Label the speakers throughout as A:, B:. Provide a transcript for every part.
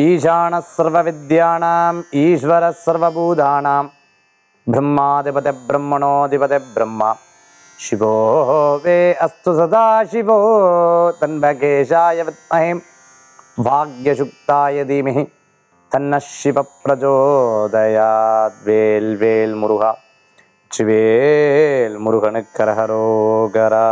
A: ஈசான சர்வ வித்யானாம் ஈஸ்வர சர்வபூதானாம் பிரம்மாதிபத பிரம்மணோதிபத பிரம்மா சிவோ வே அஸ்து சதா சிவோ தன்வகேஷாய வித்மஹே பாக்யசுக்தாய தீமஹி தன்ன சிவ பிரஜோதயாத் வேல் வேல் முருகா சிவேல் முருகனுக்கரகரோகரா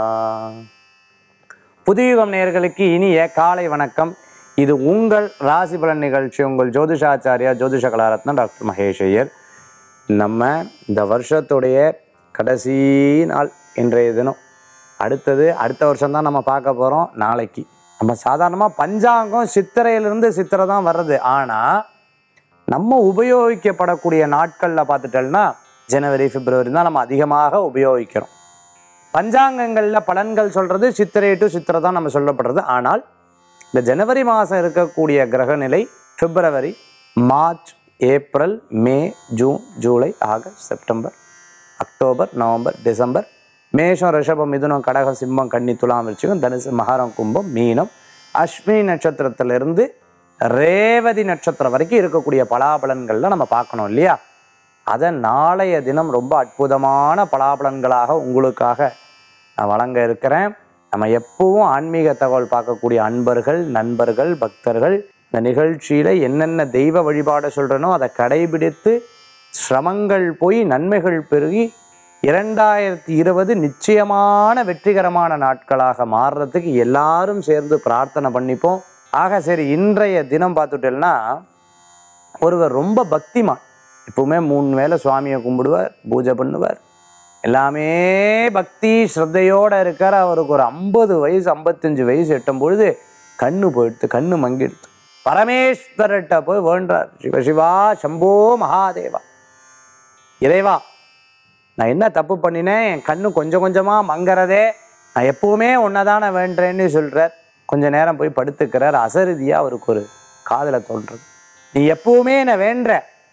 A: புதியுகம் நேயர்களுக்கு இனிய காலை வணக்கம் இது உங்கள் ராசி பலன் நிகழ்ச்சி உங்கள் ஜோதிஷாச்சாரியா ஜோதிஷ கலாரத்னம் டாக்டர் மகேஷ் ஐயர் நம்ம இந்த வருஷத்துடைய கடைசி நாள் இன்றைய தினம் அடுத்தது அடுத்த வருஷம் தான் நம்ம பார்க்க போகிறோம் நாளைக்கு நம்ம சாதாரணமாக பஞ்சாங்கம் சித்திரையிலிருந்து சித்திரை தான் வர்றது ஆனால் நம்ம உபயோகிக்கப்படக்கூடிய நாட்களில் பார்த்துட்டோம்னா ஜனவரி பிப்ரவரி தான் நம்ம அதிகமாக உபயோகிக்கிறோம் பஞ்சாங்கங்களில் பலன்கள் சொல்கிறது சித்திரை டு சித்திரை தான் நம்ம சொல்லப்படுறது ஆனால் இந்த ஜனவரி மாதம் இருக்கக்கூடிய கிரகநிலை பிப்ரவரி மார்ச் ஏப்ரல் மே ஜூன் ஜூலை ஆகஸ்ட் செப்டம்பர் அக்டோபர் நவம்பர் டிசம்பர் மேஷம் ரிஷபம் மிதுனம் கடகம் சிம்மம் கன்னி துலாம் விருச்சிகம் தனுசு மகரம் கும்பம் மீனம் அஸ்வினி நட்சத்திரத்திலிருந்து ரேவதி நட்சத்திரம் வரைக்கும் இருக்கக்கூடிய பலாபலன்கள்ல நம்ம பார்க்கணும் இல்லையா அதை நாளைய தினம் ரொம்ப அற்புதமான பலாபலன்களாக உங்களுக்காக நான் வழங்க இருக்கிறேன் நம்ம எப்பவும் ஆன்மீக தகவல் பார்க்கக்கூடிய அன்பர்கள் நண்பர்கள் பக்தர்கள் இந்த நிகழ்ச்சியில் என்னென்ன தெய்வ வழிபாடு சொல்கிறனோ அதை கடைபிடித்து சிரமங்கள் போய் நன்மைகள் பெருகி இரண்டாயிரத்தி இருபது நிச்சயமான வெற்றிகரமான நாட்களாக மாறுறதுக்கு எல்லாரும் சேர்ந்து பிரார்த்தனை பண்ணிப்போம் ஆக சரி இன்றைய தினம் பார்த்துட்டேன்னா ஒருவர் ரொம்ப பக்திமான் எப்பவுமே மூணு வேளை சுவாமியை கும்பிடுவார் பூஜை பண்ணுவார் எல்லாமே பக்தி ஸ்ரத்தையோட இருக்கார் அவருக்கு ஒரு ஐம்பது வயசு ஐம்பத்தஞ்சு வயசு எட்டும் பொழுது கண்ணு போயிடுத்து கண்ணு மங்கிடுத்து பரமேஸ்வரர்கிட்ட போய் வேண்டார் சிவ சிவா சம்போ மகாதேவா இறைவா நான் என்ன தப்பு பண்ணினேன் என் கண்ணு கொஞ்சம் கொஞ்சமாக மங்கறதே நான் எப்பவுமே ஒன்னதானே வேண்டேன்னு சொல்கிறார் கொஞ்ச நேரம் போய் படுத்துக்கிறார் அசருதியாக அவருக்கு ஒரு காதில் தோன்றுறது நீ எப்பவுமே என்னை வேண்ட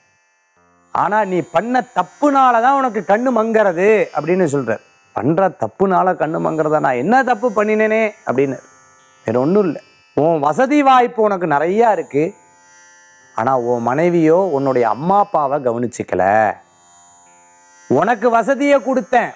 A: ஆனா நீ பண்ண தப்புனால தான் உனக்கு கண்ணு மங்கறது அப்படின்னு சொல்றார் பண்ற தப்புனால கண்ணு மங்கறதா நான் என்ன தப்பு பண்ணினேனே அப்படின்னு வேற ஒன்றும் இல்லை உன் வசதி வாய்ப்பு உனக்கு நிறையா இருக்கு ஆனா உன் மனைவியோ உன்னுடைய அம்மா அப்பாவை கவனிச்சுக்கல உனக்கு வசதியை கொடுத்தேன்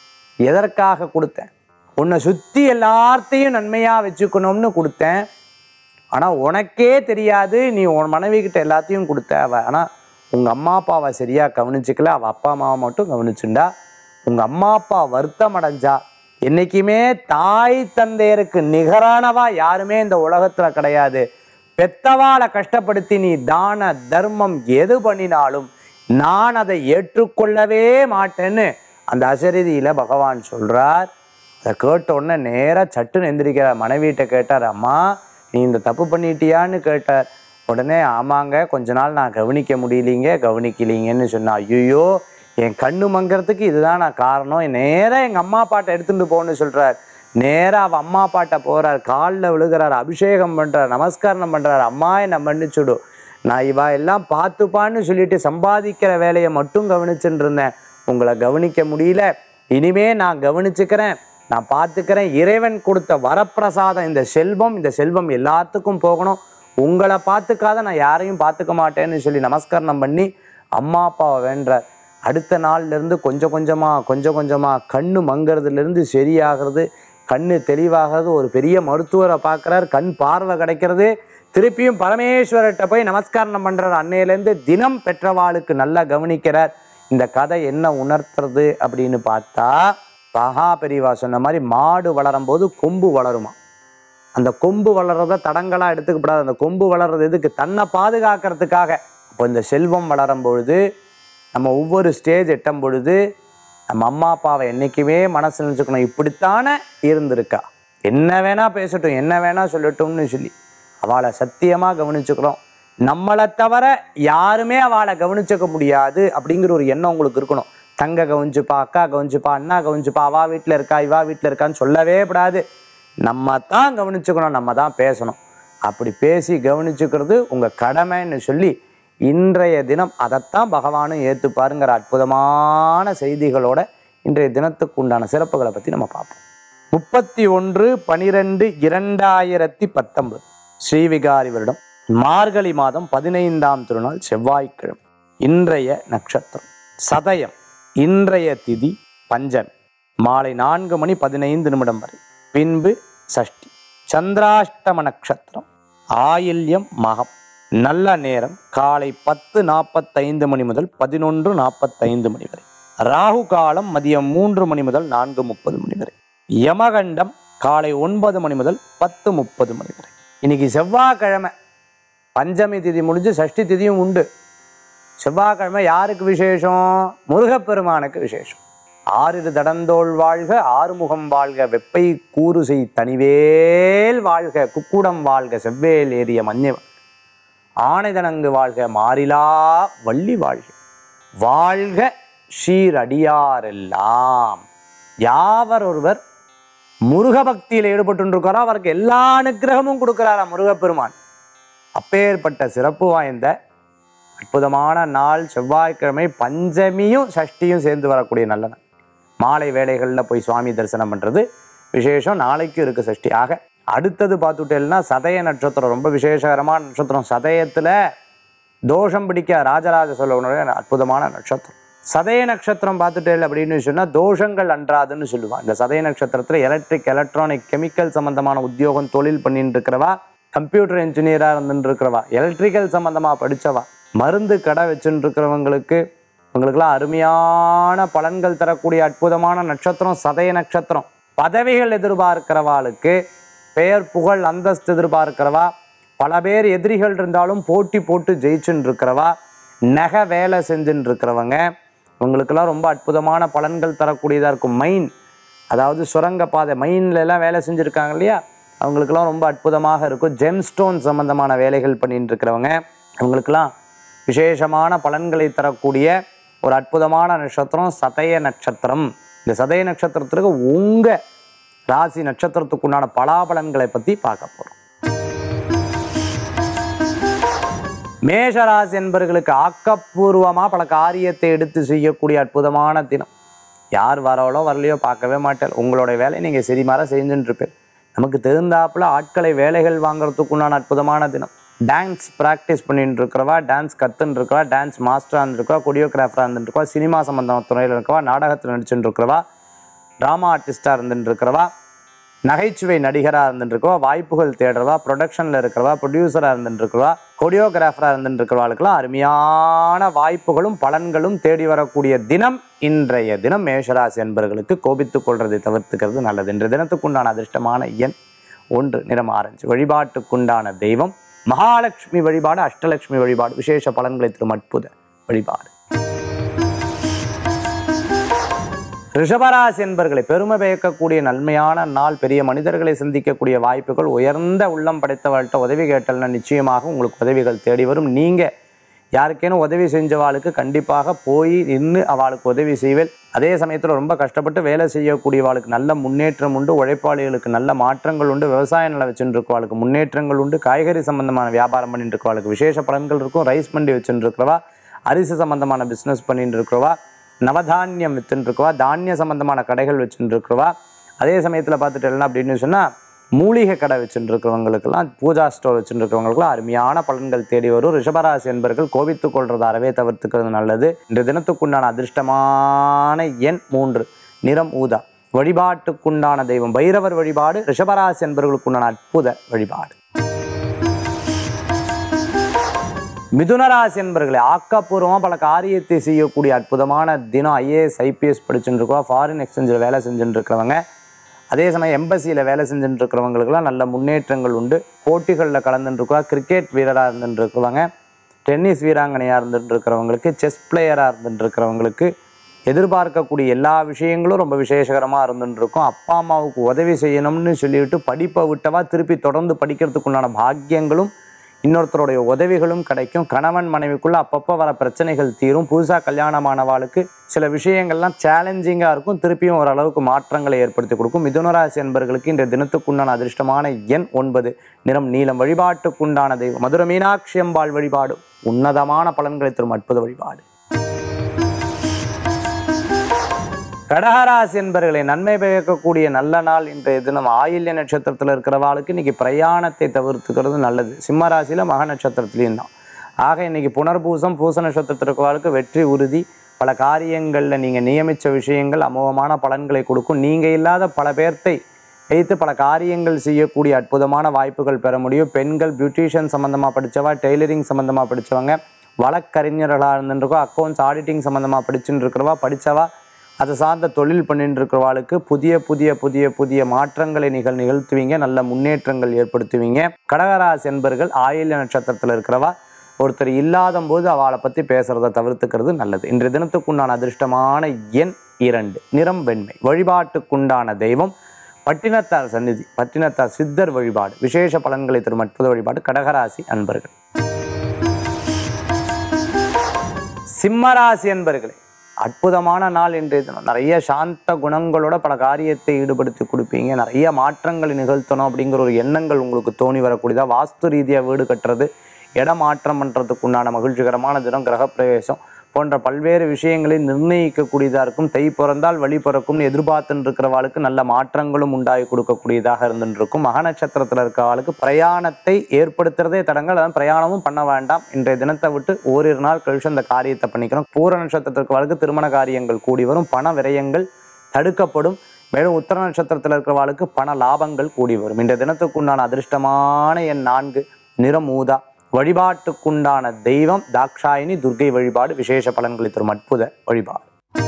A: எதற்காக கொடுத்தேன் உன்னை சுத்தி எல்லாத்தையும் நன்மையா வச்சுக்கணும்னு கொடுத்தேன் ஆனா உனக்கே தெரியாது நீ உன் மனைவி கிட்ட எல்லாத்தையும் கொடுத்த அவ ஆனா உங்க அம்மா அப்பாவை சரியா கவனிச்சுக்கல அவ அப்பா அம்மாவை மட்டும் கவனிச்சுண்டா உங்க அம்மா அப்பா வருத்தம் அடைஞ்சா என்னைக்குமே தாய் தந்தையருக்கு நிகரானவா யாருமே இந்த உலகத்துல கிடையாது பெத்தவாளை கஷ்டப்படுத்தி நீ தான தர்மம் எது பண்ணினாலும் நான் அதை ஏற்றுக்கொள்ளவே மாட்டேன்னு அந்த அசரீதியில பகவான் சொல்றார் அதை கேட்ட உடனே நேரா சட்டுன்னு எந்திரிக்கிறார் மனைவிட்ட கேட்டார் அம்மா நீ இந்த தப்பு பண்ணிட்டியான்னு கேட்டார் உடனே ஆமாங்க கொஞ்ச நாள் நான் கவனிக்க முடியலீங்க கவனிக்கலீங்கன்னு சொன்னா ஐயோ என் கண்ணு மங்கறதுக்கு இதுதான் நான் காரணம் நேராக எங்கள் அம்மா அப்பாட்ட எடுத்துட்டு போன்னு சொல்றார் நேராக அவ அம்மா அப்பாட்ட போறார் காலில் விழுகிறார் அபிஷேகம் பண்றார் நமஸ்காரம் பண்றார் அம்மா என்னை மன்னிச்சுடு நான் இவா எல்லாம் பார்த்துப்பான்னு சொல்லிட்டு சம்பாதிக்கிற வேலையை மட்டும் கவனிச்சுட்டு இருந்தேன் உங்களை கவனிக்க முடியல இனிமே நான் கவனிச்சுக்கிறேன் நான் பார்த்துக்கிறேன் இறைவன் கொடுத்த வரப்பிரசாதம் இந்த செல்வம் இந்த செல்வம் எல்லாத்துக்கும் போகணும் உங்களை பார்த்துக்காத நான் யாரையும் பார்த்துக்க மாட்டேன்னு சொல்லி நமஸ்கரணம் பண்ணி அம்மா அப்பாவை வேண்டார் அடுத்த நாள்ல இருந்து கொஞ்சம் கொஞ்சமாக கொஞ்சம் கொஞ்சமாக கண்ணு மங்கறதுலேருந்து சரியாகிறது கண்ணு தெளிவாகிறது ஒரு பெரிய மருத்துவரை பார்க்குறார் கண் பார்வை கிடைக்கிறது திருப்பியும் பரமேஸ்வரர்கிட்ட போய் நமஸ்காரம் பண்ணுறார் அன்னையிலேருந்து தினம் பெற்றவாளுக்கு நல்லா கவனிக்கிறார் இந்த கதை என்ன உணர்த்துறது அப்படின்னு பார்த்தா மகா பெரியவா சொன்ன மாதிரி மாடு வளரும் போது கொம்பு வளருமா அந்த கொம்பு வளர்றத தடங்களா எடுத்துக்கப்படாது அந்த கொம்பு வளர்றது எதுக்கு தன்னை பாதுகாக்கிறதுக்காக அப்போ இந்த செல்வம் வளரும் பொழுது நம்ம ஒவ்வொரு ஸ்டேஜ் எட்டும் பொழுது நம்ம அம்மா அப்பாவை என்றைக்குமே மனசு நினச்சிக்கணும் இப்படித்தானே இருந்திருக்கா என்ன வேணா பேசட்டும் என்ன வேணா சொல்லட்டும்னு சொல்லி அவளை சத்தியமாக கவனிச்சுக்கிறோம் நம்மளை தவிர யாருமே அவளை கவனிச்சுக்க முடியாது அப்படிங்கிற ஒரு எண்ணம் உங்களுக்கு இருக்கணும் தங்க கவனிச்சுப்பா அக்கா கவனிச்சுப்பா அண்ணா கவனிச்சுப்பா அவா வீட்டில் இருக்கா இவா வீட்டில் இருக்கான்னு சொல்லவே கூடாது நம்ம தான் கவனிச்சுக்கணும் நம்ம தான் பேசணும் அப்படி பேசி கவனிச்சுக்கிறது உங்கள் கடமைன்னு சொல்லி இன்றைய தினம் அதைத்தான் பகவானும் ஏற்றுப்பாருங்கிற அற்புதமான செய்திகளோட இன்றைய தினத்துக்கு உண்டான சிறப்புகளை பற்றி நம்ம பார்ப்போம் முப்பத்தி ஒன்று பனிரெண்டு இரண்டாயிரத்தி பத்தொன்பது ஸ்ரீவிகாரி வருடம் மார்கழி மாதம் பதினைந்தாம் திருநாள் செவ்வாய்க்கிழமை இன்றைய நட்சத்திரம் சதயம் இன்றைய திதி பஞ்சமி மாலை நான்கு மணி பதினைந்து நிமிடம் வரை பின்பு சஷ்டி சந்திராஷ்டம நட்சத்திரம் ஆயில்யம் மகம் நல்ல நேரம் காலை பத்து நாற்பத்தைந்து மணி முதல் பதினொன்று நாற்பத்தைந்து மணி வரை ராகு காலம் மதியம் மூன்று மணி முதல் நான்கு முப்பது மணி வரை யமகண்டம் காலை ஒன்பது மணி முதல் பத்து முப்பது மணி வரை இன்னைக்கு செவ்வாய்க்கிழமை பஞ்சமி திதி முடிஞ்சு சஷ்டி திதியும் உண்டு செவ்வாய்க்கிழமை யாருக்கு விசேஷம் முருகப்பெருமானுக்கு விசேஷம் ஆறிரு தடந்தோள் வாழ்க ஆறுமுகம் வாழ்க வெப்பை கூறுசை தனிவேல் வாழ்க குக்குடம் வாழ்க செவ்வேல் ஏறிய மஞ்சள் ஆனைதனங்கு வாழ்க மாறிலா வள்ளி வாழ்க வாழ்க ஷீரடியாரெல்லாம் யாவர் ஒருவர் முருக பக்தியில் ஈடுபட்டு அவருக்கு எல்லா அனுக்கிரகமும் கொடுக்கிறாரா முருகப்பெருமான் அப்பேற்பட்ட சிறப்பு வாய்ந்த அற்புதமான நாள் செவ்வாய்க்கிழமை பஞ்சமியும் சஷ்டியும் சேர்ந்து வரக்கூடிய நல்ல நாள் மாலை வேளைகளில் போய் சுவாமி தரிசனம் பண்ணுறது விசேஷம் நாளைக்கும் இருக்குது சஷ்டி ஆக அடுத்தது பார்த்துட்டேன்னா சதய நட்சத்திரம் ரொம்ப விசேஷகரமான நட்சத்திரம் சதயத்தில் தோஷம் பிடிக்க ராஜராஜ சோழனுடைய அற்புதமான நட்சத்திரம் சதய நட்சத்திரம் பார்த்துட்டேன் அப்படின்னு சொன்னால் தோஷங்கள் அன்றாதுன்னு சொல்லுவான் இந்த சதய நட்சத்திரத்தில் எலக்ட்ரிக் எலக்ட்ரானிக் கெமிக்கல் சம்பந்தமான உத்தியோகம் தொழில் பண்ணிட்டு இருக்கிறவா கம்ப்யூட்டர் இன்ஜினியராக இருந்துட்டு இருக்கிறவா எலக்ட்ரிக்கல் சம்பந்தமாக படித்தவா மருந்து கடை வச்சுட்டு இருக்கிறவங்களுக்கு உங்களுக்கெல்லாம் அருமையான பலன்கள் தரக்கூடிய அற்புதமான நட்சத்திரம் சதய நட்சத்திரம் பதவிகள் எதிர்பார்க்கிறவாளுக்கு பெயர் புகழ் அந்தஸ்து எதிர்பார்க்கிறவா பல பேர் எதிரிகள் இருந்தாலும் போட்டி போட்டு ஜெயிச்சுன்னு இருக்கிறவா நகை வேலை செஞ்சுன்னு இருக்கிறவங்க உங்களுக்கெல்லாம் ரொம்ப அற்புதமான பலன்கள் தரக்கூடியதாக இருக்கும் மைன் அதாவது சுரங்க பாதை மைன்ல எல்லாம் வேலை செஞ்சுருக்காங்க இல்லையா அவங்களுக்கெல்லாம் ரொம்ப அற்புதமாக இருக்கும் ஜெம்ஸ்டோன் சம்பந்தமான வேலைகள் பண்ணிட்டு இருக்கிறவங்க அவங்களுக்கெல்லாம் விசேஷமான பலன்களை தரக்கூடிய ஒரு அற்புதமான நட்சத்திரம் சதய நட்சத்திரம் இந்த சதய நட்சத்திரத்திற்கு உங்க ராசி நட்சத்திரத்துக்குண்டான பலாபலன்களை பற்றி பார்க்க போகிறோம் மேஷராசி என்பவர்களுக்கு ஆக்கப்பூர்வமாக பல காரியத்தை எடுத்து செய்யக்கூடிய அற்புதமான தினம் யார் வரவளோ வரலையோ பார்க்கவே மாட்டேன் உங்களுடைய வேலையை நீங்கள் சரிமாற செஞ்சுட்டு இருப்பேன் நமக்கு தெரிந்தாப்புல ஆட்களை வேலைகள் வாங்குறதுக்குண்டான அற்புதமான தினம் டான்ஸ் ப்ராக்டிஸ் பண்ணிட்டு இருக்கிறவா டான்ஸ் கற்றுன்னு இருக்கிறவா டான்ஸ் மாஸ்டராக இருந்திருக்கவா கொரியோகிராஃபராக இருந்துருக்கவா சினிமா சம்பந்தமான துறையில் இருக்கவா நாடகத்தில் நடிச்சுட்டு இருக்கிறவா ட்ராமா ஆர்டிஸ்டாக இருந்துட்டு இருக்கிறவா நகைச்சுவை நடிகராக இருந்துட்டு இருக்கவா வாய்ப்புகள் தேடுறவா ப்ரொடக்ஷனில் இருக்கிறவா ப்ரொடியூசராக இருந்துட்டு இருக்கிறவா கொரியோகிராஃபராக இருந்துட்டு இருக்கிறவாளுக்கெல்லாம் அருமையான வாய்ப்புகளும் பலன்களும் தேடி வரக்கூடிய தினம் இன்றைய தினம் மேஷராசி என்பவர்களுக்கு கோபித்துக் கொள்றதை தவிர்த்துக்கிறது நல்லது இன்றைய தினத்துக்குண்டான அதிர்ஷ்டமான எண் ஒன்று நிறம் ஆரஞ்சு வழிபாட்டுக்குண்டான தெய்வம் மகாலட்சுமி வழிபாடு அஷ்டலட்சுமி வழிபாடு விசேஷ பலன்களை தரும் அற்புத வழிபாடு ரிஷபராசி என்பர்களை பெருமை பயக்கக்கூடிய நன்மையான நாள் பெரிய மனிதர்களை சந்திக்கக்கூடிய வாய்ப்புகள் உயர்ந்த உள்ளம் படைத்தவர்கள்ட்ட உதவி கேட்டல்னா நிச்சயமாக உங்களுக்கு உதவிகள் தேடி வரும் நீங்கள் யாருக்கேனும் உதவி செஞ்சவாளுக்கு கண்டிப்பாக போய் நின்று அவளுக்கு உதவி செய்வேன் அதே சமயத்தில் ரொம்ப கஷ்டப்பட்டு வேலை செய்யக்கூடியவாளுக்கு நல்ல முன்னேற்றம் உண்டு உழைப்பாளிகளுக்கு நல்ல மாற்றங்கள் உண்டு விவசாய நிலம் வச்சுட்டு இருக்கவாளுக்கு முன்னேற்றங்கள் உண்டு காய்கறி சம்பந்தமான வியாபாரம் பண்ணிட்டு இருக்கவாளுக்கு விசேஷ பலன்கள் இருக்கும் ரைஸ் மண்டி வச்சுட்டு இருக்கிறவா அரிசி சம்பந்தமான பிஸ்னஸ் பண்ணிட்டு இருக்கிறவா நவதானியம் வித்துன்னு இருக்கவா தானிய சம்பந்தமான கடைகள் வச்சுட்டு இருக்கிறவா அதே சமயத்தில் பார்த்துட்டேன்னா அப்படின்னு சொன்னால் மூலிகை கடை வச்சுட்டு இருக்கிறவங்களுக்கெல்லாம் பூஜா ஸ்டோர் வச்சுட்டு இருக்கிறவங்களுக்குலாம் அருமையான பலன்கள் தேடி வரும் ரிஷபராசி என்பர்கள் கோபித்துக் கொள்றது அறவே தவிர்த்துக்கிறது நல்லது இன்று தினத்துக்குண்டான அதிர்ஷ்டமான எண் மூன்று நிறம் ஊதா வழிபாட்டுக்குண்டான தெய்வம் பைரவர் வழிபாடு ரிஷபராசி என்பவர்களுக்குண்டான அற்புத வழிபாடு மிதுனராசி என்பர்களை ஆக்கப்பூர்வமாக பல காரியத்தை செய்யக்கூடிய அற்புதமான தினம் ஐஏஎஸ் ஐபிஎஸ் படிச்சுட்டு இருக்கோம் ஃபாரின் எக்ஸ்சேஞ்சில் வேலை செஞ்சுட்டு இருக்கிறவங்க அதே சமயம் எம்பசியில் வேலை செஞ்சுட்டு இருக்கிறவங்களுக்குலாம் நல்ல முன்னேற்றங்கள் உண்டு போட்டிகளில் கலந்துட்டு இருக்கோம் கிரிக்கெட் வீரராக இருந்துட்டு இருக்கிறவங்க டென்னிஸ் வீராங்கனையாக இருந்துட்டு இருக்கிறவங்களுக்கு செஸ் பிளேயராக இருந்துட்டு இருக்கிறவங்களுக்கு எதிர்பார்க்கக்கூடிய எல்லா விஷயங்களும் ரொம்ப விசேஷகரமாக இருந்துட்டு இருக்கும் அப்பா அம்மாவுக்கு உதவி செய்யணும்னு சொல்லிவிட்டு படிப்பை விட்டவா திருப்பி தொடர்ந்து படிக்கிறதுக்குண்டான பாக்கியங்களும் இன்னொருத்தருடைய உதவிகளும் கிடைக்கும் கணவன் மனைவிக்குள்ள அப்பப்போ வர பிரச்சனைகள் தீரும் புதுசாக கல்யாணமானவாளுக்கு சில விஷயங்கள்லாம் சேலஞ்சிங்காக இருக்கும் திருப்பியும் ஓரளவுக்கு மாற்றங்களை ஏற்படுத்தி கொடுக்கும் மிதுனராசி என்பர்களுக்கு இந்த தினத்துக்குண்டான அதிர்ஷ்டமான எண் ஒன்பது நிறம் நீலம் வழிபாட்டுக்குண்டான தெய்வம் மதுரை மீனாட்சி அம்பாள் வழிபாடு உன்னதமான பலன்களை தரும் அற்புத வழிபாடு கடகராசி என்பர்களை நன்மை பயக்கக்கூடிய நல்ல நாள் இன்றைய தினம் ஆயில்ய நட்சத்திரத்தில் இருக்கிறவாளுக்கு இன்னைக்கு பிரயாணத்தை தவிர்த்துக்கிறது நல்லது சிம்ம ராசியில மக நட்சத்திரத்திலையும் தான் ஆக இன்னைக்கு புனர்பூசம் பூச நட்சத்திரத்தில் இருக்கிறவாளுக்கு வெற்றி உறுதி பல காரியங்களில் நீங்கள் நியமித்த விஷயங்கள் அமோகமான பலன்களை கொடுக்கும் நீங்கள் இல்லாத பல பேர்த்தை வைத்து பல காரியங்கள் செய்யக்கூடிய அற்புதமான வாய்ப்புகள் பெற முடியும் பெண்கள் பியூட்டிஷியன் சம்மந்தமாக படித்தவா டெய்லரிங் சம்மந்தமாக படித்தவங்க வழக்கறிஞர்களாக இருந்துருக்கோ அக்கௌண்ட்ஸ் ஆடிட்டிங் சம்மந்தமாக படிச்சுட்டு இருக்கிறவா படித்தவா அதை சார்ந்த தொழில் பண்ணிட்டு இருக்கிறவாளுக்கு புதிய புதிய புதிய புதிய மாற்றங்களை நிகழ் நிகழ்த்துவீங்க நல்ல முன்னேற்றங்கள் ஏற்படுத்துவீங்க கடகராசி என்பர்கள் ஆயில்ய நட்சத்திரத்தில் இருக்கிறவா ஒருத்தர் இல்லாத போது அவளை பற்றி பேசுறத தவிர்த்துக்கிறது நல்லது இன்றைய தினத்துக்குண்டான அதிர்ஷ்டமான எண் இரண்டு நிறம் வெண்மை வழிபாட்டுக்குண்டான தெய்வம் பட்டினத்தார் சந்நிதி பட்டினத்தார் சித்தர் வழிபாடு விசேஷ பலன்களை தரும் அற்புத வழிபாடு கடகராசி அன்பர்கள் சிம்மராசி அன்பர்களே அற்புதமான நாள் இன்றைய தினம் நிறைய சாந்த குணங்களோட பல காரியத்தை ஈடுபடுத்தி கொடுப்பீங்க நிறைய மாற்றங்களை நிகழ்த்தணும் அப்படிங்கிற ஒரு எண்ணங்கள் உங்களுக்கு தோணி வரக்கூடியதா வாஸ்து ரீதியாக வீடு கட்டுறது இடம் மாற்றம் பண்ணுறதுக்கு உண்டான மகிழ்ச்சிகரமான தினம் கிரகப்பிரவேசம் போன்ற பல்வேறு விஷயங்களை நிர்ணயிக்கக்கூடியதாக இருக்கும் தை பிறந்தால் வழி பிறக்கும்னு எதிர்பார்த்துன்னு இருக்கிறவாளுக்கு நல்ல மாற்றங்களும் உண்டாகி கொடுக்கக்கூடியதாக இருந்துட்டு இருக்கும் மக நட்சத்திரத்தில் இருக்கிறவாளுக்கு பிரயாணத்தை ஏற்படுத்துறதே தடங்கள் அதான் பிரயாணமும் பண்ண வேண்டாம் இன்றைய தினத்தை விட்டு ஓரிரு நாள் கழிச்சு அந்த காரியத்தை பண்ணிக்கணும் பூர நட்சத்திரத்தில் இருக்கிறவாளுக்கு திருமண காரியங்கள் கூடி வரும் பண விரயங்கள் தடுக்கப்படும் மேலும் உத்தர நட்சத்திரத்தில் இருக்கிறவாளுக்கு பண லாபங்கள் கூடி வரும் இந்த தினத்துக்குண்டான அதிர்ஷ்டமான எண் நான்கு நிறம் ஊதா வழிபாட்டுக்குண்டான தெய்வம் தாக்ஷாயினி துர்க்கை வழிபாடு விசேஷ பலன்களை தரும் அற்புத வழிபாடு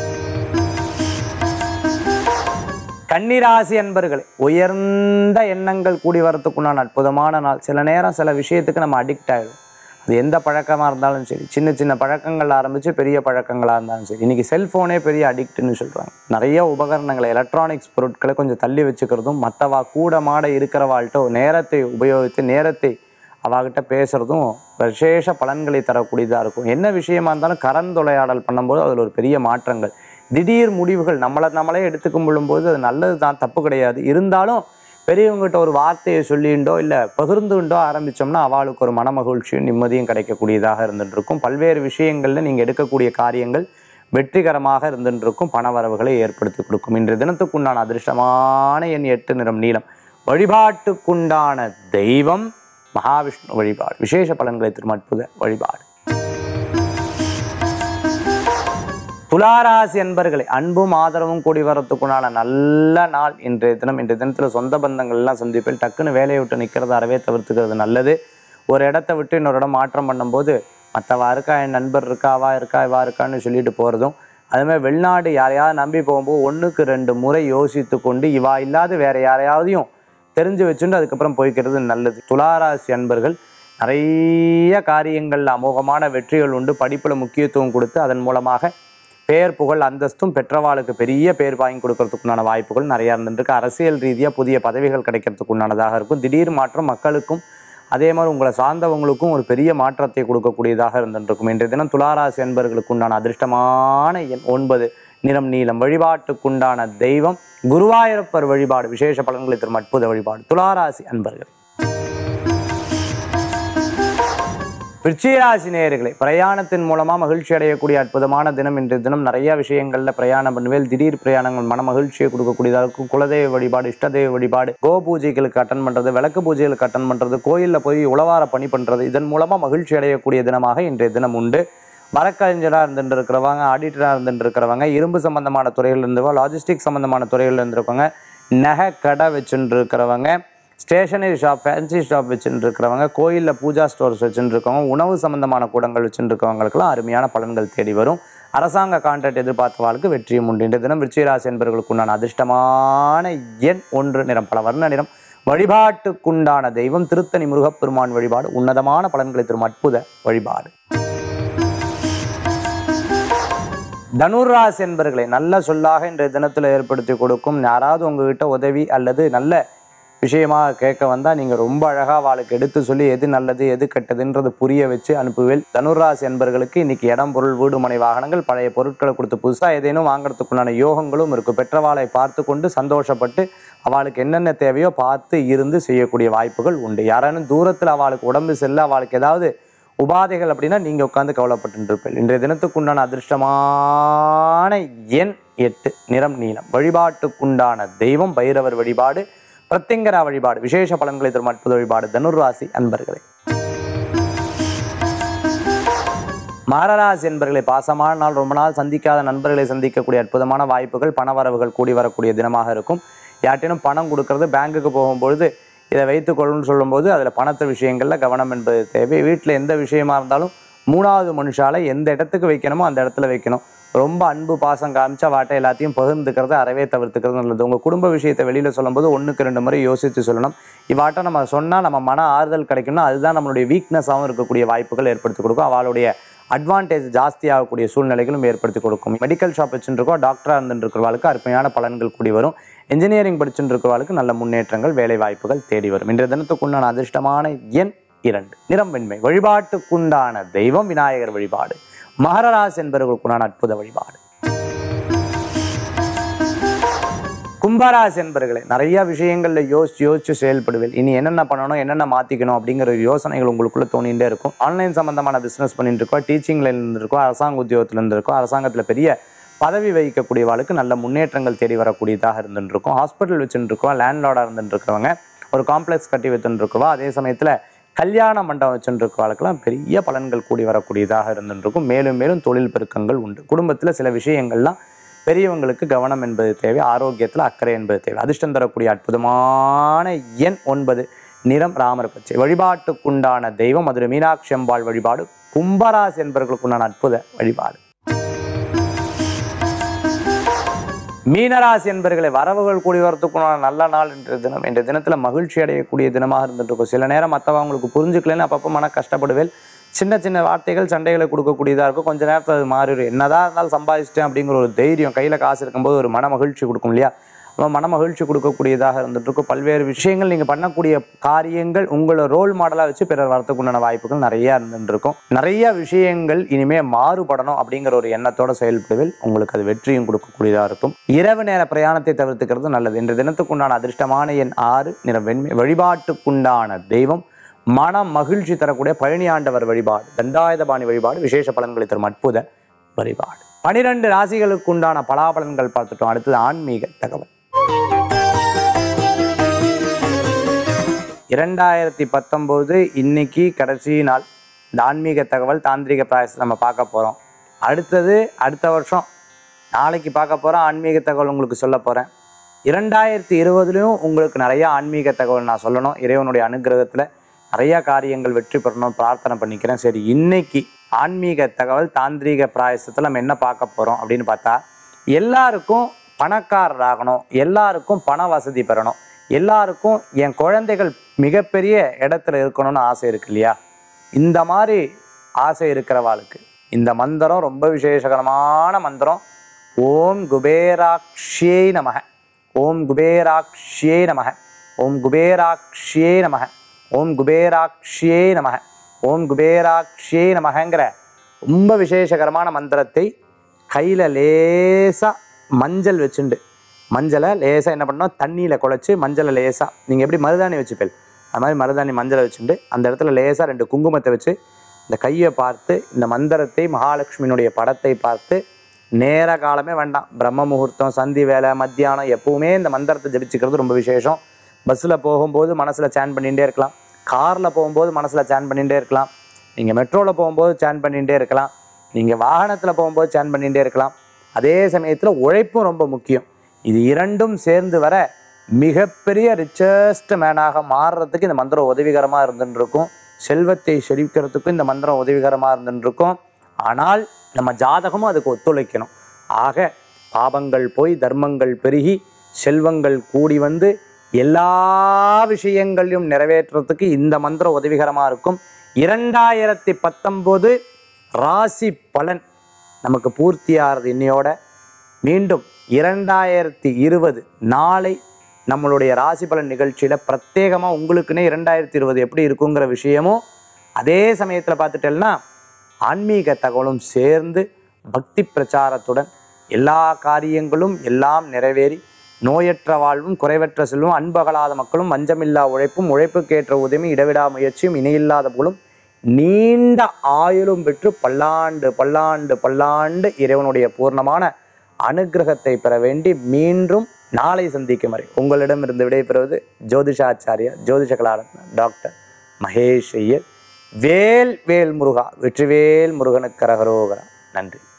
A: கன்னிராசி அன்பர்களே உயர்ந்த எண்ணங்கள் கூடி வரத்துக்குண்டான அற்புதமான நாள் சில நேரம் சில விஷயத்துக்கு நம்ம அடிக்ட் ஆகிடும் அது எந்த பழக்கமாக இருந்தாலும் சரி சின்ன சின்ன பழக்கங்கள் ஆரம்பித்து பெரிய பழக்கங்களாக இருந்தாலும் சரி இன்றைக்கி செல்ஃபோனே பெரிய அடிக்ட்னு சொல்கிறாங்க நிறைய உபகரணங்களை எலக்ட்ரானிக்ஸ் பொருட்களை கொஞ்சம் தள்ளி வச்சுக்கிறதும் மற்றவா கூட மாட இருக்கிறவாள்கிட்ட நேரத்தை உபயோகித்து நேரத்தை அவாகிட்ட பேசுகிறதும் விசேஷ பலன்களை தரக்கூடியதாக இருக்கும் என்ன விஷயமா இருந்தாலும் கலந்துரையாடல் பண்ணும்போது அதில் ஒரு பெரிய மாற்றங்கள் திடீர் முடிவுகள் நம்மளை நம்மளே எடுத்துக்கும் பொழும்போது அது நல்லது தான் தப்பு கிடையாது இருந்தாலும் பெரியவங்ககிட்ட ஒரு வார்த்தையை சொல்லிண்டோ இல்லை பகிர்ந்துண்டோ ஆரம்பித்தோம்னா அவளுக்கு ஒரு மனமகிழ்ச்சியும் நிம்மதியும் கிடைக்கக்கூடியதாக இருந்துட்டு இருக்கும் பல்வேறு விஷயங்களில் நீங்கள் எடுக்கக்கூடிய காரியங்கள் வெற்றிகரமாக இருந்துட்டு இருக்கும் பணவரவுகளை ஏற்படுத்தி கொடுக்கும் இன்றைய தினத்துக்குண்டான அதிர்ஷ்டமான எண் எட்டு நிறம் நீளம் வழிபாட்டுக்குண்டான தெய்வம் மகாவிஷ்ணு வழிபாடு விசேஷ பலன்களை தரும் அற்புத வழிபாடு துளாராசி அன்பர்களே அன்பும் ஆதரவும் கூடி வரத்துக்குண்டான நல்ல நாள் இன்றைய தினம் இன்றைய தினத்தில் சொந்த பந்தங்கள் எல்லாம் சந்திப்பில் டக்குன்னு வேலையை விட்டு நிற்கிறது அறவே தவிர்த்துக்கிறது நல்லது ஒரு இடத்த விட்டு இன்னொரு இடம் மாற்றம் பண்ணும்போது மற்றவா இருக்கா என் நண்பர் இருக்கா அவா இருக்கா இவா இருக்கான்னு சொல்லிட்டு போகிறதும் அதுமாதிரி வெளிநாடு யாரையாவது நம்பி போகும்போது ஒன்றுக்கு ரெண்டு முறை யோசித்து கொண்டு இவா இல்லாத வேற யாரையாவதையும் தெரிஞ்சு வச்சுட்டு அதுக்கப்புறம் போய்க்கிறது நல்லது துளாராசி அன்பர்கள் நிறைய காரியங்களில் அமோகமான வெற்றிகள் உண்டு படிப்பில் முக்கியத்துவம் கொடுத்து அதன் மூலமாக பேர் புகழ் அந்தஸ்தும் பெற்றவாளுக்கு பெரிய பேர் வாங்கி கொடுக்கறதுக்குண்டான வாய்ப்புகள் நிறையா இருந்துருக்கு அரசியல் ரீதியாக புதிய பதவிகள் கிடைக்கிறதுக்கு உண்டானதாக இருக்கும் திடீர் மாற்றம் மக்களுக்கும் அதே மாதிரி உங்களை சார்ந்தவங்களுக்கும் ஒரு பெரிய மாற்றத்தை கொடுக்கக்கூடியதாக இருந்துருக்கும் இன்றைய தினம் துளாராசி என்பர்களுக்கு உண்டான அதிர்ஷ்டமான எண் ஒன்பது நிறம் நீளம் வழிபாட்டுக்குண்டான தெய்வம் குருவாயூரப்பர் வழிபாடு விசேஷ பலன்களை தரும் அற்புத வழிபாடு துளாராசி அன்பர்கள் விருச்சிகராசி நேயர்களே பிரயாணத்தின் மூலமாக மகிழ்ச்சி அடையக்கூடிய அற்புதமான தினம் இன்றைய தினம் நிறைய விஷயங்களில் பிரயாணம் பண்ணுவேல் திடீர் பிரயாணங்கள் மன மகிழ்ச்சியை கொடுக்கக்கூடியதாக இருக்கும் குலதெய்வ வழிபாடு இஷ்டதெய்வ வழிபாடு கோ பூஜைகளுக்கு அட்டன் பண்ணுறது விளக்கு பூஜைகளுக்கு அட்டன் பண்ணுறது கோயிலில் போய் உளவார பணி பண்ணுறது இதன் மூலமாக மகிழ்ச்சி அடையக்கூடிய தினமாக இன்றைய தினம் உண்டு மரக்கலைஞராக இருந்துட்டு இருக்கிறவங்க ஆடிட்டராக இருந்துட்டு இருக்கிறவங்க இரும்பு சம்பந்தமான துறையில் இருந்தவங்க லாஜிஸ்டிக் சம்பந்தமான துறையில் இருந்திருக்கவங்க நகை கடை வச்சுட்டு இருக்கிறவங்க ஸ்டேஷனரி ஷாப் ஃபேன்சி ஷாப் வச்சுட்டு இருக்கிறவங்க கோயிலில் பூஜா ஸ்டோர்ஸ் வச்சுட்டு இருக்கவங்க உணவு சம்பந்தமான கூடங்கள் வச்சுட்டு இருக்கவங்களுக்கெல்லாம் அருமையான பலன்கள் தேடி வரும் அரசாங்க கான்ட்ராக்ட் எதிர்பார்த்தவாளுக்கு வெற்றியும் உண்டு இன்றைய தினம் விருச்சிகராசி என்பவர்களுக்கு உண்டான அதிர்ஷ்டமான எண் ஒன்று நிறம் பல வர்ண நிறம் வழிபாட்டுக்குண்டான தெய்வம் திருத்தணி முருகப்பெருமான் வழிபாடு உன்னதமான பலன்களை தரும் அற்புத வழிபாடு தனுராசி என்பர்களை நல்ல சொல்லாக இன்றைய தினத்தில் ஏற்படுத்தி கொடுக்கும் யாராவது உங்ககிட்ட உதவி அல்லது நல்ல விஷயமாக கேட்க வந்தால் நீங்கள் ரொம்ப அழகாக அவளுக்கு எடுத்து சொல்லி எது நல்லது எது கெட்டதுன்றது புரிய வச்சு அனுப்புவேல் தனுராசி என்பர்களுக்கு இன்னைக்கு இடம் பொருள் வீடு மனை வாகனங்கள் பழைய பொருட்களை கொடுத்து புதுசாக ஏதேனும் வாங்குறதுக்குண்டான யோகங்களும் இருக்குது பெற்றவாளை பார்த்து கொண்டு சந்தோஷப்பட்டு அவளுக்கு என்னென்ன தேவையோ பார்த்து இருந்து செய்யக்கூடிய வாய்ப்புகள் உண்டு யாரானும் தூரத்தில் அவளுக்கு உடம்பு செல்ல அவளுக்கு ஏதாவது உபாதைகள் அப்படின்னா நீங்கள் உட்காந்து கவலைப்பட்டு இருப்பீர்கள் இன்றைய தினத்துக்குண்டான அதிர்ஷ்டமான எண் எட்டு நிறம் நீலம் வழிபாட்டுக்குண்டான தெய்வம் பைரவர் வழிபாடு பிரத்திங்கரா வழிபாடு விசேஷ பலன்களை தரும் அற்புத வழிபாடு தனுர்ராசி அன்பர்களே மகராசி என்பர்களை பாசமான நாள் ரொம்ப நாள் சந்திக்காத நண்பர்களை சந்திக்கக்கூடிய அற்புதமான வாய்ப்புகள் பணவரவுகள் கூடி வரக்கூடிய தினமாக இருக்கும் யார்ட்டேனும் பணம் கொடுக்கறது பேங்குக்கு போகும்பொழுது இதை வைத்துக்கொள்ளுன்னு சொல்லும்போது அதில் பணத்து விஷயங்களில் கவனம் என்பது தேவை வீட்டில் எந்த விஷயமா இருந்தாலும் மூணாவது மனுஷால எந்த இடத்துக்கு வைக்கணுமோ அந்த இடத்துல வைக்கணும் ரொம்ப அன்பு பாசம் காமிச்சா வாட்டை எல்லாத்தையும் பகிர்ந்துக்கிறத அறவே தவிர்த்துக்கிறது நல்லது உங்கள் குடும்ப விஷயத்தை வெளியில் சொல்லும்போது ஒன்றுக்கு ரெண்டு முறை யோசித்து சொல்லணும் இவாட்டை நம்ம சொன்னால் நம்ம மன ஆறுதல் கிடைக்கும்னா அதுதான் நம்மளுடைய வீக்னஸாகவும் இருக்கக்கூடிய வாய்ப்புகள் ஏற்படுத்தி கொடுக்கும் அவளுடைய அட்வான்டேஜ் ஜாஸ்தியாகக்கூடிய சூழ்நிலைகளும் ஏற்படுத்தி கொடுக்கும் மெடிக்கல் ஷாப் வச்சுருக்கோம் டாக்டராக இருந்துருக்கிறவாளுக்கு அருமையான பலன்கள் கூடி வரும் இன்ஜினியரிங் படிச்சுட்டு இருக்கிறவாளுக்கு நல்ல முன்னேற்றங்கள் வேலை வாய்ப்புகள் தேடி வரும் இன்றைய தினத்துக்குண்டான அதிர்ஷ்டமான எண் இரண்டு நிறம் வெண்மை வழிபாட்டுக்குண்டான தெய்வம் விநாயகர் வழிபாடு மகரராசி என்பவர்களுக்குண்டான அற்புத வழிபாடு கும்பராசி என்பர்களே நிறைய விஷயங்கள்ல யோசிச்சு யோசிச்சு செயல்படுவேன் இனி என்னென்ன பண்ணணும் என்னென்ன மாத்திக்கணும் அப்படிங்கிற ஒரு யோசனைகள் உங்களுக்குள்ள தோணிகிட்டே இருக்கும் ஆன்லைன் சம்பந்தமான பிசினஸ் பண்ணிட்டு இருக்கோம் டீச்சிங்ல இருந்திருக்கோம் அரசாங்க உத்தியோகத்துல இருந்திருக்கோம் அரசாங்கத்துல பெரிய பதவி வகிக்கக்கூடியவாளுக்கு நல்ல முன்னேற்றங்கள் தேடி வரக்கூடியதாக இருந்துட்டு இருக்கும் ஹாஸ்பிட்டல் வச்சுட்டு இருக்கோம் லேண்ட்லார்டாக இருந்துட்டு இருக்கிறவங்க ஒரு காம்ப்ளெக்ஸ் கட்டி வச்சுட்டு இருக்கவா அதே சமயத்துல கல்யாண மண்டபம் வச்சுட்டு இருக்கவாளுக்கெல்லாம் பெரிய பலன்கள் கூடி வரக்கூடியதாக இருந்துட்டு இருக்கும் மேலும் மேலும் தொழில் பெருக்கங்கள் உண்டு குடும்பத்துல சில விஷயங்கள்லாம் பெரியவங்களுக்கு கவனம் என்பது தேவை ஆரோக்கியத்தில் அக்கறை என்பது தேவை அதிர்ஷ்டம் தரக்கூடிய அற்புதமான எண் ஒன்பது நிறம் ராமர் பச்சை வழிபாட்டுக்குண்டான தெய்வம் மதுரை மீனாட்சி அம்பாள் வழிபாடு கும்பராசி என்பவர்களுக்குண்டான அற்புத வழிபாடு மீனராசி என்பர்களை வரவுகள் கூடி வரத்துக்குண்டான நல்ல நாள் என்ற தினம் என்ற தினத்துல மகிழ்ச்சி அடையக்கூடிய தினமாக இருந்துட்டு இருக்கும் சில நேரம் மற்றவங்க உங்களுக்கு புரிஞ்சுக்கலன்னு அப்பப்போ மன கஷ்டப்படுவேன் சின்ன சின்ன வார்த்தைகள் சண்டைகளை கொடுக்கக்கூடியதாக இருக்கும் கொஞ்ச நேரத்தில் அது மாறிடும் என்னதான் இருந்தாலும் சம்பாதிச்சிட்டேன் அப்படிங்கிற ஒரு தைரியம் கையில் காசு இருக்கும்போது ஒரு மன மகிழ்ச்சி கொடுக்கும் இல்லையா நம்ம மன மகிழ்ச்சி கொடுக்கக்கூடியதாக இருந்துட்டு இருக்கும் பல்வேறு விஷயங்கள் நீங்கள் பண்ணக்கூடிய காரியங்கள் உங்களை ரோல் மாடலாக வச்சு பிறர் வரத்துக்குண்டான வாய்ப்புகள் நிறைய இருந்துட்டு இருக்கும் நிறைய விஷயங்கள் இனிமே மாறுபடணும் அப்படிங்கிற ஒரு எண்ணத்தோட செயல்படுவில் உங்களுக்கு அது வெற்றியும் கொடுக்கக்கூடியதாக இருக்கும் இரவு நேர பிரயாணத்தை தவிர்த்துக்கிறது நல்லது இன்று தினத்துக்குண்டான அதிர்ஷ்டமான எண் ஆறு நிற வெண்மை வழிபாட்டுக்குண்டான தெய்வம் மன மகிழ்ச்சி தரக்கூடிய பழனி ஆண்டவர் வழிபாடு தண்டாயுதபாணி வழிபாடு விசேஷ பலன்களை தரும் அற்புத வழிபாடு பனிரெண்டு ராசிகளுக்கு உண்டான பலாபலன்கள் பார்த்துட்டோம் அடுத்தது ஆன்மீக தகவல் இரண்டாயிரத்தி பத்தொம்போது இன்னைக்கு கடைசி நாள் இந்த ஆன்மீக தகவல் தாந்திரிக பிராயசத்தை நம்ம பார்க்க போகிறோம் அடுத்தது அடுத்த வருஷம் நாளைக்கு பார்க்க போகிறோம் ஆன்மீக தகவல் உங்களுக்கு சொல்ல போகிறேன் இரண்டாயிரத்தி இருபதுலையும் உங்களுக்கு நிறைய ஆன்மீக தகவல் நான் சொல்லணும் இறைவனுடைய அனுகிரகத்தில் நிறைய காரியங்கள் வெற்றி பெறணும் பிரார்த்தனை பண்ணிக்கிறேன் சரி இன்னைக்கு ஆன்மீக தகவல் தாந்திரீக பிராயசத்தில் நம்ம என்ன பார்க்க போகிறோம் அப்படின்னு பார்த்தா எல்லாருக்கும் பணக்காரர் ஆகணும் எல்லாருக்கும் பண வசதி பெறணும் எல்லாருக்கும் என் குழந்தைகள் மிகப்பெரிய இடத்துல இருக்கணும்னு ஆசை இருக்கு இல்லையா இந்த மாதிரி ஆசை இருக்கிறவாளுக்கு இந்த மந்திரம் ரொம்ப விசேஷகரமான மந்திரம் ஓம் குபேராக்ஷியே நமக ஓம் குபேராக்ஷியே நமக ஓம் குபேராக்ஷியே நமக ஓம் குபேராக்ஷியே நமக ஓம் குபேராக்ஷியே நமகங்கிற ரொம்ப விசேஷகரமான மந்திரத்தை கையில் லேசாக மஞ்சள் வச்சுண்டு மஞ்சளை லேசாக என்ன பண்ணணும் தண்ணியில் குழச்சி மஞ்சளை லேசாக நீங்கள் எப்படி மருதாணி வச்சுப்பேல் அது மாதிரி மருதாணி மஞ்சளை வச்சுண்டு அந்த இடத்துல லேசாக ரெண்டு குங்குமத்தை வச்சு இந்த கையை பார்த்து இந்த மந்திரத்தை மகாலட்சுமியினுடைய படத்தை பார்த்து நேர காலமே வேண்டாம் பிரம்ம முகூர்த்தம் சந்தி வேலை மத்தியானம் எப்பவுமே இந்த மந்திரத்தை ஜபிச்சுக்கிறது ரொம்ப விசேஷம் பஸ்ஸில் போகும்போது மனசில் சேன் பண்ணிகிட்டே இருக்கலாம் காரில் போகும்போது மனசில் சேன் பண்ணிகிட்டே இருக்கலாம் நீங்கள் மெட்ரோவில் போகும்போது சேன் பண்ணிகிட்டே இருக்கலாம் நீங்கள் வாகனத்தில் போகும்போது சேன் பண்ணிகிட்டே இருக்கலாம் அதே சமயத்தில் உழைப்பும் ரொம்ப முக்கியம் இது இரண்டும் சேர்ந்து வர மிகப்பெரிய ரிச்சஸ்ட் மேனாக மாறுறதுக்கு இந்த மந்திரம் உதவிகரமாக இருந்துட்டு இருக்கும் செல்வத்தை செழிக்கிறதுக்கும் இந்த மந்திரம் உதவிகரமாக இருந்துட்டு இருக்கும் ஆனால் நம்ம ஜாதகமும் அதுக்கு ஒத்துழைக்கணும் ஆக பாபங்கள் போய் தர்மங்கள் பெருகி செல்வங்கள் கூடி வந்து எல்லா விஷயங்களையும் நிறைவேற்றுறதுக்கு இந்த மந்திரம் உதவிகரமாக இருக்கும் இரண்டாயிரத்தி பத்தொம்போது ராசி பலன் நமக்கு பூர்த்தியாகிறது இன்னையோட மீண்டும் இரண்டாயிரத்தி இருபது நாளை நம்மளுடைய ராசி பலன் நிகழ்ச்சியில் பிரத்யேகமாக உங்களுக்குன்னே இரண்டாயிரத்தி இருபது எப்படி இருக்குங்கிற விஷயமும் அதே சமயத்தில் பார்த்துட்டேன்னா ஆன்மீக தகவலும் சேர்ந்து பக்தி பிரச்சாரத்துடன் எல்லா காரியங்களும் எல்லாம் நிறைவேறி நோயற்ற வாழ்வும் குறைவற்ற செல்வம் அன்பகலாத மக்களும் வஞ்சமில்லா உழைப்பும் உழைப்புக்கேற்ற உதவி இடைவிடா முயற்சியும் இணையில்லாத புகழும் நீண்ட ஆயுளும் பெற்று பல்லாண்டு பல்லாண்டு பல்லாண்டு இறைவனுடைய பூர்ணமான அனுக்கிரகத்தை பெற வேண்டி மீண்டும் நாளை சந்திக்கும் வரை உங்களிடமிருந்து விடைபெறுவது ஜோதிஷாச்சாரியா ஜோதிஷ கலாரத்ன டாக்டர் மகேஷ் ஐயர் வேல் வேல் முருகா வெற்றிவேல் முருகனுக்கு கரகரோகரா நன்றி